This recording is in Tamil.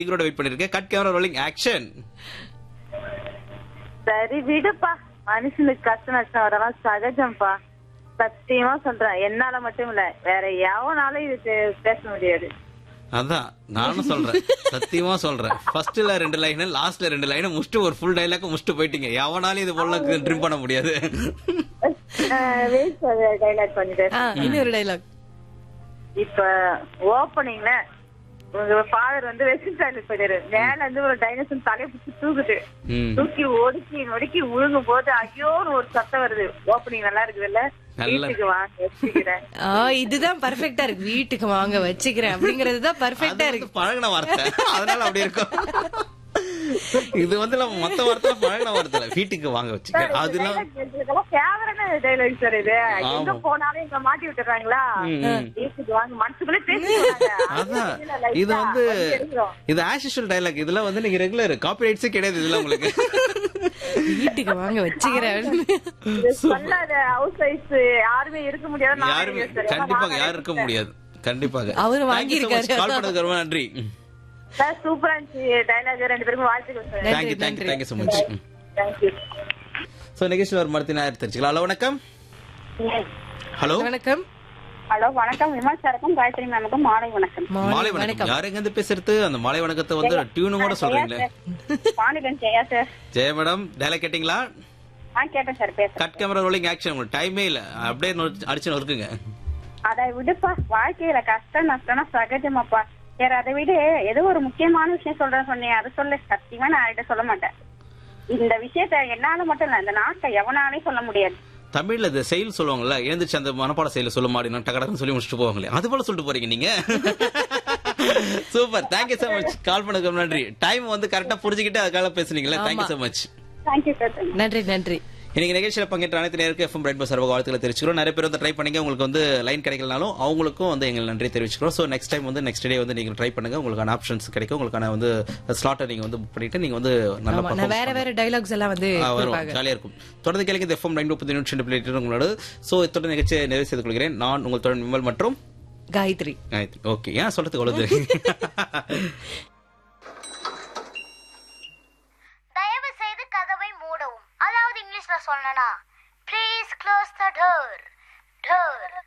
கூட வெயிட் பண்ணிருக்கேன் கட் கேமரா ரோலிங் ஆக்ஷன் சரி விடுப்பா மனுஷனுக்கு கஷ்ட நஷ்டம் வரலாம் சகஜம்ப்பா சத்தியமா சொல்றேன் என்னால மட்டும் இல்ல வேற எவனாலும் இது பே- பேச முடியாது அதான் நானும் சொல்றேன் சத்தியமா சொல்றேன் ஃபர்ஸ்ட்ல ரெண்டு லைன் லாஸ்ட்ல ரெண்டு லைன் முடிச்சுட்டு ஒரு ஃபுல் டைலாக் முடிச்சுட்டு போயிட்டீங்க எவனாலும் இது போல ட்ரிம் பண்ண முடியாது வெயிட் டைலாக் பண்ணிட்டேன் ஆ, இன்னொரு டைலாக் இப்ப ஓப்பனிங்ல உங்க ஃபாதர் வந்து வெஸ்டர்ன் ஸ்டைலுக்கு போயிட்டாரு மேல இருந்து ஒரு டைனோசர் தலையை பிடிச்சி தூக்குது ம். தூக்கி ஒடுக்கி நொடுக்கி விழுங்கும் போது ஐயோன்னு ஒரு சத்தம் வருது ஓப்பனிங் நல்லா இருக்குதுல்ல நல்லா. வீட்டுக்கு வாங்க வச்சுக்கிறேன் ஆ இதுதான் பர்ஃபெக்ட்டா இருக்கு வீட்டுக்கு வாங்க வச்சுக்கிறேன் அப்படிங்கறது தான் பர்ஃபெக்ட்டா அது இருக்கு வந்து பழகின வார்த்தை அதனால அப்படி இருக்கும் இது வந்து நம்ம மத்த வார்த்தை பழகின வார்த்தை இல்ல. வீட்டுக்கு வாங்க வச்சுக்க அதெல்லாம் ஃபேவரட் டைலாக் சார் இது எங்க ஆமா. போனாலும் எங்க மாட்டி விட்டுறாங்களா ம், ம். வீட்டுக்கு வாங்க மனசுக்குள்ளே பேசிக்கிறாங்க அதான் இது வந்து இது ஆஸ் யூஷுவல் டைலாக் இதெல்லாம் வந்து நீங்க ரெகுலர் காப்பிரைட்ஸே கிடையாது இதுல உங்களுக்கு வீட்டுக்கு வாங்க வச்சுக்கிறேன் சொல்லாத ஹவுஸ் ஒய்ஃப் யாருமே இருக்க முடியாது நான் யாருமே இருக்கேன் sir. கண்டிப்பாக யாரும் இருக்க முடியாது கண்டிப்பாக அவரு Thank you so much. வாங்கியிருக்காரு. கால் பண்ணதுக்கு ரொம்ப நன்றி சார் சூப்பரா இருந்துச்சு டைலாக் ரெண்டு பேருக்கும் வாழ்த்துக்கள் சார் நன்றி, தேங்க்யூ தேங்க்யூ நன்றி. Thank you so much thank you so நிகழ்ச்சியில் ஒரு மரத்தினா தெரிஞ்சுக்கலாம் ஹலோ வணக்கம் ஹலோ வணக்கம் ஹலோ வணக்கம் விமல் சாருக்கும் காயத்ரி மேமுக்கும் மாலை வணக்கம் மாலை வணக்கம் யார் எங்க இருந்து பேசுறது அந்த மாலை வணக்கத்தை வந்து டியூனும் கூட சொல்றீங்களே பாண்டிகன் Jaya sir Jaya madam dialogue கேட்டிங்களா ஆ கேட்டேன் சார் பேசுறேன் கட் கேமரா ரோலிங் ஆக்ஷன் உங்களுக்கு டைமே இல்ல அப்படியே நொ- அடிச்சு நொறுக்குங்க அதை விடுப்பா வாழ்க்கையில கஷ்டம் நஷ்டம்னா சகஜமாப்பா வேற அதை விட ஏதோ ஒரு முக்கியமான விஷயம் சொல்றேன் சொன்னேன் அதை சொல்லு சத்தியமா நான் யார்கிட்ட சொல்ல மாட்டேன் இந்த விஷயத்த என்னால மட்டும் இல்ல இந்த நாட்டை எவனாலையும் சொல்ல முடியாது தமிழ்ல இந்த செயல் சொல்லுவாங்கல்ல எழுந்துச்சு அந்த மனப்பாட செயல சொல்ல மாட்டேன் டக்கடக்குன்னு சொல்லி முடிச்சுட்டு போவாங்களே அது போல சொல்லிட்டு போறீங்க நீங்க super thank you so much call பண்ணதுக்கு ரொம்ப நன்றி டைம் வந்து கரெக்டா புரிஞ்சுக்கிட்டு அதுக்காக பேசுனீங்களா thank you so much thank you sir நன்றி நன்றி இன்னைக்கு நிகழ்ச்சியில பங்கேற்ற அனைத்து நேருக்கு எஃப்எம் ரெயின்போ சர்வ வாழ்த்துக்களை தெரிவிச்சுக்கிறோம் நிறைய பேர் வந்து ட்ரை பண்ணீங்க உங்களுக்கு வந்து லைன் கிடைக்கலனாலும் அவங்களுக்கும் வந்து எங்கள் நன்றி தெரிவிச்சுக்கிறோம் ஸோ நெக்ஸ்ட் டைம் வந்து நெக்ஸ்ட் டே வந்து நீங்க ட்ரை பண்ணுங்க உங்களுக்கான ஆப்ஷன்ஸ் கிடைக்கும் உங்களுக்கான வந்து ஸ்லாட்டை நீங்க வந்து புக் பண்ணிட்டு நீங்க வந்து நல்லா ஆமா நான் perform வேற வேற டைலாக்ஸ் எல்லாம் வந்து ஆ, வரும் கொடுப்பாங்க ஜாலியா இருக்கும் தொடர்ந்து கேளுங்க இந்த எஃப்எம் நைன் முப்பத்தி நிமிஷம் பிளேட் உங்களோட ஸோ இத்தோட நிகழ்ச்சியை நிறைவு செய்து கொள்கிறேன் நான் உங்கள் தொடர் விமல் மற்றும் காயத்ரி ஓகே ஏன் சொல்றதுக்கு அவ்வளவு தயவு செய்து கதவை மூடவும் அதாவது இங்கிலீஷ்ல சொல்லனா please close the door door